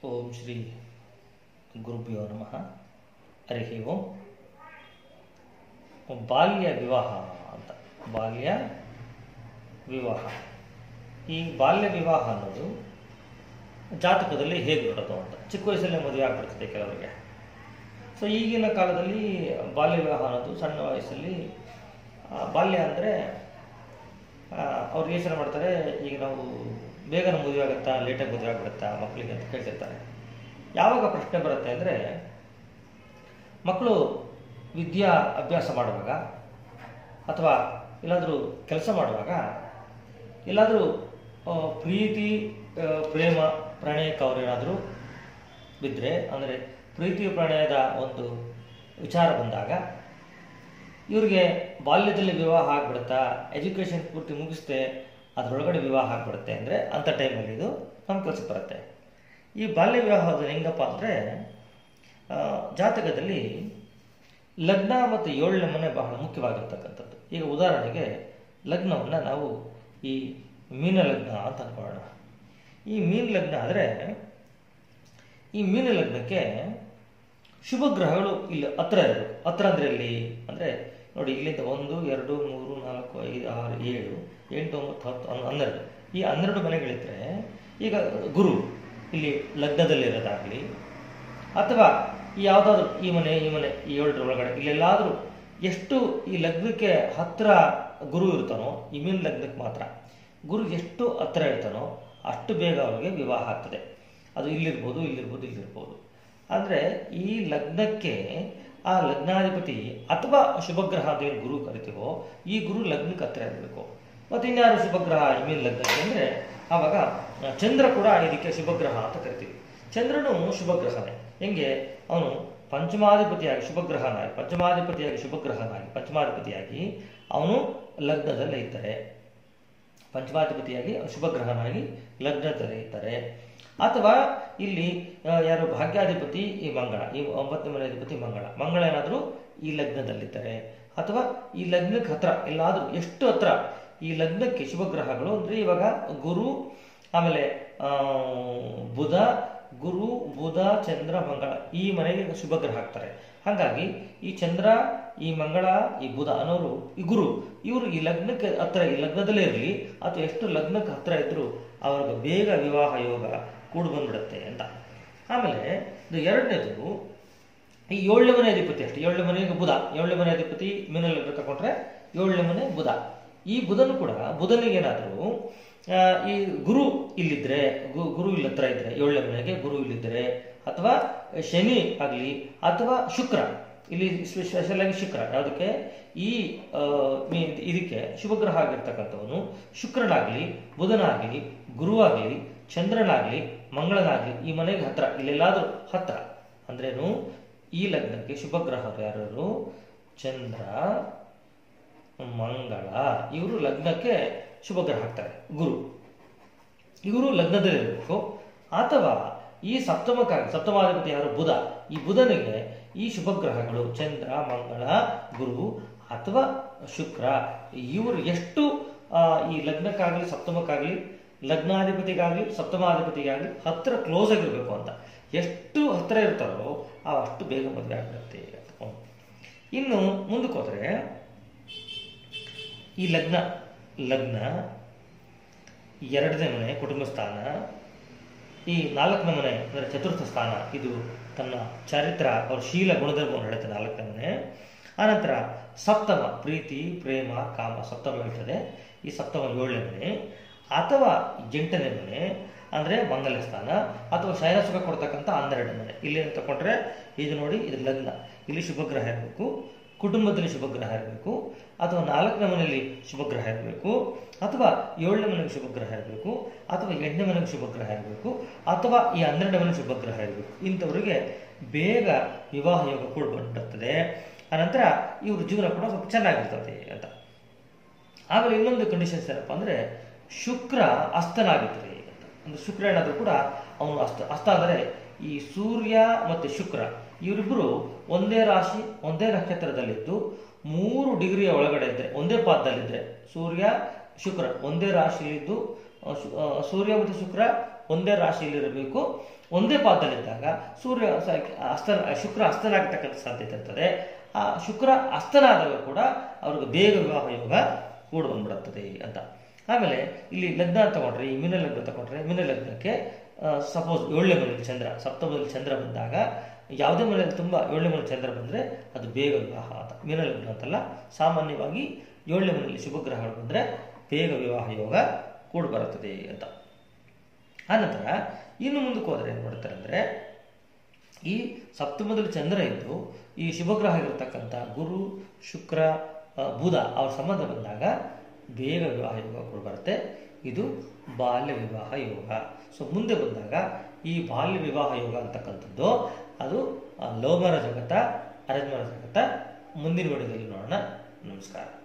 ಓಂ ಶ್ರೀ ಗುರುಭ್ಯೋ ನಮಃ ಹರಿ ಓಂ ಬಾಲ್ಯ ವಿವಾಹ ಅಂತ ಬಾಲ್ಯ ವಿವಾಹ ಈ ಬಾಲ್ಯ ವಿವಾಹ ಅನ್ನೋದು ಜಾತಕದಲ್ಲಿ ಹೇಗೆ ಹೊರಟದು ಅಂತ ಚಿಕ್ಕ ವಯಸ್ಸಲ್ಲೇ ಮದುವೆ ಆಗ್ಬಿಡ್ತದೆ ಕೆಲವರಿಗೆ ಸೊ ಈಗಿನ ಕಾಲದಲ್ಲಿ ಬಾಲ್ಯ ವಿವಾಹ ಅನ್ನೋದು ಸಣ್ಣ ವಯಸ್ಸಲ್ಲಿ ಆ, ಬಾಲ್ಯ ಅಂದರೆ ಅವ್ರು ಯೋಚನೆ ಮಾಡ್ತಾರೆ ಈಗ ನಾವು ಬೇಗನೆ ಮದುವೆ ಆಗುತ್ತಾ ಲೇಟಾಗಿ ಮದುವೆ ಆಗ್ಬಿಡುತ್ತಾ ಮಕ್ಕಳಿಗೆ ಅಂತ ಕೇಳ್ತಿರ್ತಾರೆ ಯಾವಾಗ ಪ್ರಶ್ನೆ ಬರುತ್ತೆ ಅಂದರೆ ಮಕ್ಕಳು ವಿದ್ಯಾ ಅಭ್ಯಾಸ ಮಾಡುವಾಗ ಅಥವಾ ಎಲ್ಲಾದರೂ ಕೆಲಸ ಮಾಡುವಾಗ ಎಲ್ಲಾದರೂ ಆ, ಪ್ರೀತಿ ಆ, ಪ್ರೇಮ ಪ್ರಣಯಕ್ಕೆ ಅವರೇನಾದರೂ ಬಿದ್ದರೆ ಅಂದರೆ ಪ್ರೀತಿ ಪ್ರಣಯದ ಒಂದು ವಿಚಾರ ಬಂದಾಗ ಇವ್ರಿಗೆ ಬಾಲ್ಯದಲ್ಲಿ ವಿವಾಹ ಆಗ್ಬಿಡುತ್ತಾ ಎಜುಕೇಷನ್ ಪೂರ್ತಿ ಮುಗಿಸ್ದೆ ಅದರೊಳಗಡೆ ವಿವಾಹ ಆಗ್ಬಿಡುತ್ತೆ ಅಂದರೆ ಅಂಥ ಟೈಮಲ್ಲಿ ಇದು ನಮ್ಮ ಕೆಲಸಕ್ಕೆ ಬರುತ್ತೆ ಈ ಬಾಲ್ಯ ವಿವಾಹದ ಹೆಂಗಪ್ಪ ಅಂದರೆ ಜಾತಕದಲ್ಲಿ ಲಗ್ನ ಮತ್ತು ಏಳನೇ ಮನೆ ಬಹಳ ಮುಖ್ಯವಾಗಿರ್ತಕ್ಕಂಥದ್ದು ಈಗ ಉದಾಹರಣೆಗೆ ಲಗ್ನವನ್ನು ನಾವು ಈ ಮೀನ ಲಗ್ನ ಅಂತ ಅನ್ಕೊಳ್ಳೋಣ ಈ ಮೀನ ಲಗ್ನ ಆದರೆ ಈ ಮೀನ ಲಗ್ನಕ್ಕೆ ಶುಭ ಗ್ರಹಗಳು ಇಲ್ಲಿ ಹತ್ರ ಇರಬೇಕು ಹತ್ರ ಅಂದರೆ ಇಲ್ಲಿ ಅಂದರೆ ನೋಡಿ ಇಲ್ಲಿಂದ ಒಂದು ಎರಡು ಮೂರು ನಾಲ್ಕು ಐದು ಆರು ಏಳು ಎಂಟು ಒಂಬತ್ತು ಹತ್ತು ಹನ್ನೊಂದು ಹನ್ನೆರಡು ಈ ಹನ್ನೆರಡು ಮನೆಗಳಿದ್ದರೆ ಈಗ ಗುರು ಇಲ್ಲಿ ಲಗ್ನದಲ್ಲಿರೋದಾಗಲಿ ಅಥವಾ ಈ ಯಾವುದಾದ್ರೂ ಈ ಮನೆ ಈ ಮನೆ ಈ ಏಳರ ಒಳಗಡೆ ಇಲ್ಲೆಲ್ಲಾದರೂ ಎಷ್ಟು ಈ ಲಗ್ನಕ್ಕೆ ಹತ್ತಿರ ಗುರು ಇರ್ತಾನೋ ಈ ಮೀನ್ ಲಗ್ನಕ್ಕೆ ಮಾತ್ರ ಗುರು ಎಷ್ಟು ಹತ್ತಿರ ಇರ್ತಾನೋ ಅಷ್ಟು ಬೇಗ ಅವರಿಗೆ ವಿವಾಹ ಆಗ್ತದೆ ಅದು ಇಲ್ಲಿರ್ಬೋದು ಇಲ್ಲಿರ್ಬೋದು ಇಲ್ಲಿರ್ಬೋದು ಅಂದರೆ ಈ ಲಗ್ನಕ್ಕೆ ಆ ಲಗ್ನಾಧಿಪತಿ ಅಥವಾ ಶುಭಗ್ರಹ ಅಂತ ಏನು ಗುರು ಕರಿತೀವೋ ಈ ಗುರು ಲಗ್ನಕ್ಕೆ ಹತ್ತಿರ ಇರಬೇಕು ಮತ್ತು ಇನ್ಯಾರು ಶುಭಗ್ರಹ ಈ ಮೀನ್ ಲಗ್ನಕ್ಕೆ ಅಂದರೆ ಆವಾಗ ಚಂದ್ರ ಕೂಡ ಇದಕ್ಕೆ ಶುಭಗ್ರಹ ಅಂತ ಕರಿತೀವಿ ಚಂದ್ರನು ಶುಭಗ್ರಹನೇ ಹೆಂಗೆ ಅವನು ಪಂಚಮಾಧಿಪತಿಯಾಗಿ ಶುಭಗ್ರಹನಾಗಿ ಪಂಚಮಾಧಿಪತಿಯಾಗಿ ಶುಭಗ್ರಹನಾಗಿ ಪಂಚಮಾಧಿಪತಿಯಾಗಿ ಅವನು ಲಗ್ನದಲ್ಲೇ ಇದ್ದರೆ ಪಂಚಮಾಧಿಪತಿಯಾಗಿ ಶುಭಗ್ರಹನಾಗಿ ಲಗ್ನದಲ್ಲೇ ಇದ್ದಾರೆ ಅಥವಾ ಇಲ್ಲಿ ಆ, ಯಾರು ಭಾಗ್ಯಾಧಿಪತಿ ಈ ಮಂಗಳ ಈ ಒಂಬತ್ತನೇ ಮನೆ ಅಧಿಪತಿ ಮಂಗಳ ಮಂಗಳ ಏನಾದರೂ ಈ ಲಗ್ನದಲ್ಲಿದ್ದಾರೆ ಅಥವಾ ಈ ಲಗ್ನಕ್ಕೆ ಹತ್ರ ಎಲ್ಲಾದರೂ ಎಷ್ಟು ಹತ್ರ ಈ ಲಗ್ನಕ್ಕೆ ಶುಭಗ್ರಹಗಳು ಅಂದರೆ ಇವಾಗ ಗುರು ಆಮೇಲೆ ಆ, ಬುಧ ಗುರು ಬುಧ ಚಂದ್ರ ಮಂಗಳ ಈ ಮನೆಗೆ ಶುಭಗ್ರಹ ಹಾಕ್ತಾರೆ ಹಾಗಾಗಿ ಈ ಚಂದ್ರ ಈ ಮಂಗಳ ಈ ಬುಧ ಅನ್ನೋರು ಈ ಗುರು ಇವರು ಈ ಲಗ್ನಕ್ಕೆ ಹತ್ರ ಈ ಲಗ್ನದಲ್ಲೇ ಇರಲಿ ಅಥವಾ ಎಷ್ಟು ಲಗ್ನಕ್ಕೆ ಹತ್ರ ಇದ್ದರೂ ಅವ್ರಿಗೆ ಬೇಗ ವಿವಾಹ ಯೋಗ ಕೂಡು ಬಂದ್ಬಿಡುತ್ತೆ ಅಂತ ಆಮೇಲೆ ಇದು ಎರಡನೇದು ಈ ಏಳನೇ ಮನೆ ಅಧಿಪತಿ ಅಷ್ಟೇ ಏಳನೇ ಮನೆಗೆ ಬುಧ ಏಳನೇ ಮನೆ ಅಧಿಪತಿ ಮೀನಲ್ಲಿ ಲಗ್ನ ತಗೊಂಡ್ರೆ ಏಳನೇ ಮನೆ ಬುಧ ಈ ಬುಧನು ಕೂಡ ಬುಧನಿಗೆ ಏನಾದರೂ ಈ ಗುರು ಇಲ್ಲಿದ್ರೆ ಗು- ಗುರು ಇಲ್ಲಿ ಹತ್ರ ಇದ್ರೆ ಏಳನೇ ಮನೆಗೆ ಗುರು ಇಲ್ಲಿದ್ರೆ ಅಥವಾ ಶನಿ ಆಗಲಿ ಅಥವಾ ಶುಕ್ರ ಇಲ್ಲಿ ಸ್ಪೆಷಲ್ ಆಗಿ ಶುಕ್ರ ಯಾವುದಕ್ಕೆ ಈ ಆ, ಮೀನ್- ಇದಕ್ಕೆ ಶುಭಗ್ರಹ ಆಗಿರ್ತಕ್ಕಂಥವನು ಶುಕ್ರನಾಗಲಿ ಬುಧನಾಗಲಿ ಗುರುವಾಗಲಿ ಚಂದ್ರನಾಗಲಿ ಮಂಗಳನಾಗಲಿ ಈ ಮನೆಗೆ ಹತ್ರ ಇಲ್ಲೆಲ್ಲಾದರೂ ಹತ್ರ ಅಂದ್ರೇನು ಈ ಲಗ್ನಕ್ಕೆ ಶುಭಗ್ರಹರು ಯಾರು ಚಂದ್ರ ಮಂಗಳ ಇವರು ಲಗ್ನಕ್ಕೆ ಶುಭಗ್ರಹ ಹಾಕ್ತಾರೆ ಗುರು ಇವರು ಲಗ್ನದಲ್ಲಿರಬೇಕು ಅಥವಾ ಈ ಸಪ್ತಮಕ್ಕಾಗಿ ಸಪ್ತಮಾಧಿಪತಿ ಯಾರು ಬುಧ ಈ ಬುಧನಿಗೆ ಈ ಶುಭಗ್ರಹಗಳು ಚಂದ್ರ ಮಂಗಳ ಗುರು ಅಥವಾ ಶುಕ್ರ ಇವರು ಎಷ್ಟು ಆ, ಈ ಲಗ್ನಕ್ಕಾಗಲಿ ಸಪ್ತಮಕ್ಕಾಗಲಿ ಲಗ್ನಾಧಿಪತಿಗಾಗಲಿ ಸಪ್ತಮಾಧಿಪತಿಗಾಗಲಿ ಹತ್ತಿರ ಕ್ಲೋಸ್ ಆಗಿರಬೇಕು ಅಂತ ಎಷ್ಟು ಹತ್ತಿರ ಇರ್ತಾರೋ ಆ ಅಷ್ಟು ಬೇಗ ಮದುವೆ ಆಗಿರುತ್ತೆ ಅಂತ ಇನ್ನು ಮುಂದಕ್ಕೆ ಹೋದರೆ ಈ ಲಗ್ನ ಲಗ್ನ ಎರಡನೇ ಮನೆ ಕುಟುಂಬ ಸ್ಥಾನ ಈ ನಾಲ್ಕನೇ ಮನೆ ಅಂದರೆ ಚತುರ್ಥ ಸ್ಥಾನ ಇದು ತನ್ನ ಚಾರಿತ್ರ ಅವ್ರ ಶೀಲ ಗುಣಧರ್ಮವನ್ನು ಹೇಳುತ್ತೆ ನಾಲ್ಕನೇ ಮನೆ ಆನಂತರ ಸಪ್ತಮ ಪ್ರೀತಿ ಪ್ರೇಮ ಕಾಮ ಸಪ್ತಮ ಹೇಳ್ತದೆ ಈ ಸಪ್ತಮ ಏಳನೇ ಮನೆ ಅಥವಾ ಎಂಟನೇ ಮನೆ ಅಂದರೆ ಮಂಗಲ ಸ್ಥಾನ ಅಥವಾ ಶಯನ ಸುಖ ಕೊಡ್ತಕ್ಕಂಥ ಹನ್ನೆರಡು ಮನೆ ಇಲ್ಲಿ ಏನು ತಗೊಂಡ್ರೆ ಇದು ನೋಡಿ ಇದು ಲಗ್ನ ಇಲ್ಲಿ ಶುಭಗ್ರಹ ಇರಬೇಕು ಕುಟುಂಬದಲ್ಲಿ ಶುಭಗ್ರಹ ಇರಬೇಕು ಅಥವಾ ನಾಲ್ಕನೇ ಮನೆಯಲ್ಲಿ ಶುಭಗ್ರಹ ಇರಬೇಕು ಅಥವಾ ಏಳನೇ ಮನೆಗೆ ಶುಭಗ್ರಹ ಇರಬೇಕು ಅಥವಾ ಎಂಟನೇ ಮನೆಗೆ ಶುಭಗ್ರಹ ಇರಬೇಕು ಅಥವಾ ಈ ಹನ್ನೆರಡನೇ ಮನೆಗೆ ಶುಭಗ್ರಹ ಇರಬೇಕು ಇಂಥವರಿಗೆ ಬೇಗ ವಿವಾಹ ಯೋಗ ಕೂಡ ಬಂದಿರ್ತದೆ ಆನಂತರ ಇವ್ರ ಜೀವನ ಕೂಡ ಸ್ವಲ್ಪ ಚೆನ್ನಾಗಿರ್ತದೆ ಅಂತ ಆಮೇಲೆ ಇನ್ನೊಂದು ಕಂಡೀಷನ್ಸ್ ಏನಪ್ಪ ಅಂದರೆ ಶುಕ್ರ ಅಸ್ತನಾಗಿರ್ತಾರೆ ಅಂತ ಅಂದ್ರೆ ಶುಕ್ರ ಏನಾದರೂ ಕೂಡ ಅವನು ಅಸ್ತ ಅಸ್ತ ಅಂದರೆ ಈ ಸೂರ್ಯ ಮತ್ತು ಶುಕ್ರ ಇವರಿಬ್ಬರು ಒಂದೇ ರಾಶಿ ಒಂದೇ ನಕ್ಷತ್ರದಲ್ಲಿದ್ದು ಮೂರು ಡಿಗ್ರಿಯ ಒಳಗಡೆ ಇದ್ದರೆ ಒಂದೇ ಪಾದದಲ್ಲಿದ್ದರೆ ಸೂರ್ಯ ಶುಕ್ರ ಒಂದೇ ರಾಶಿಯಲ್ಲಿದ್ದು ಆ, ಶು- ಆ, ಸೂರ್ಯ ಮತ್ತು ಶುಕ್ರ ಒಂದೇ ರಾಶಿಯಲ್ಲಿರಬೇಕು ಒಂದೇ ಪಾದದಲ್ಲಿದ್ದಾಗ ಸೂರ್ಯ ಸ- ಅಸ್ತ ಶುಕ್ರ ಅಸ್ತನಾಗತಕ್ಕಂಥ ಸಾಧ್ಯತೆ ಇರ್ತದೆ ಆ ಶುಕ್ರ ಅಸ್ತನಾದಾಗ ಕೂಡ ಅವ್ರಿಗೆ ಬೇಗ ವಿವಾಹ ಯೋಗ ಕೂಡ ಬಂದ್ಬಿಡುತ್ತದೆ ಅಂತ ಆಮೇಲೆ ಇಲ್ಲಿ ಲಗ್ನ ತಗೊಂಡ್ರೆ ಈ ಮೀನ ಲಗ್ನ ತಗೊಂಡ್ರೆ ಮೀನ ಲಗ್ನಕ್ಕೆ ಸಪೋಸ್ ಏಳನೇ ಮನೆಯಲ್ಲಿ ಚಂದ್ರ ಸಪ್ತಮದಲ್ಲಿ ಚಂದ್ರ ಬಂದಾಗ ಯಾವುದೇ ಮನೆಯಲ್ಲಿ ತುಂಬ ಏಳನೇ ಮನೆ ಚಂದ್ರ ಬಂದರೆ ಅದು ಬೇಗ ವಿವಾಹ ಅಂತ ಮೀನ ಲಗ್ನ ಅಂತಲ್ಲ ಸಾಮಾನ್ಯವಾಗಿ ಏಳನೇ ಮನೆಯಲ್ಲಿ ಶುಭಗ್ರಹಗಳು ಬಂದರೆ ಬೇಗ ವಿವಾಹ ಯೋಗ ಕೂಡ ಬರುತ್ತದೆ ಅಂತ ಆನಂತರ ಇನ್ನು ಮುಂದಕ್ಕೆ ಹೋದರೆ ಏನು ಮಾಡ್ತಾರೆ ಅಂದರೆ ಈ ಸಪ್ತಮದಲ್ಲಿ ಚಂದ್ರ ಇದ್ದು ಈ ಶುಭಗ್ರಹ ಇರತಕ್ಕಂಥ ಗುರು ಶುಕ್ರ ಆ, ಬುಧ ಅವ್ರ ಸಂಬಂಧ ಬಂದಾಗ ಬೇಗ ವಿವಾಹ ಯೋಗ ಕೂಡ ಬರುತ್ತೆ ಇದು ಬಾಲ್ಯ ವಿವಾಹ ಯೋಗ ಸೊ ಮುಂದೆ ಬಂದಾಗ ಈ ಬಾಲ್ಯ ವಿವಾಹ ಯೋಗ ಅಂತಕ್ಕಂಥದ್ದು ಅದು ಲೋಮರ ಜಗತ್ತ ಅರೆಜ್ಮರ ಜಗತ್ತ ಮುಂದಿನ ವಿಡಿಯೋದಲ್ಲಿ ನೋಡೋಣ ನಮಸ್ಕಾರ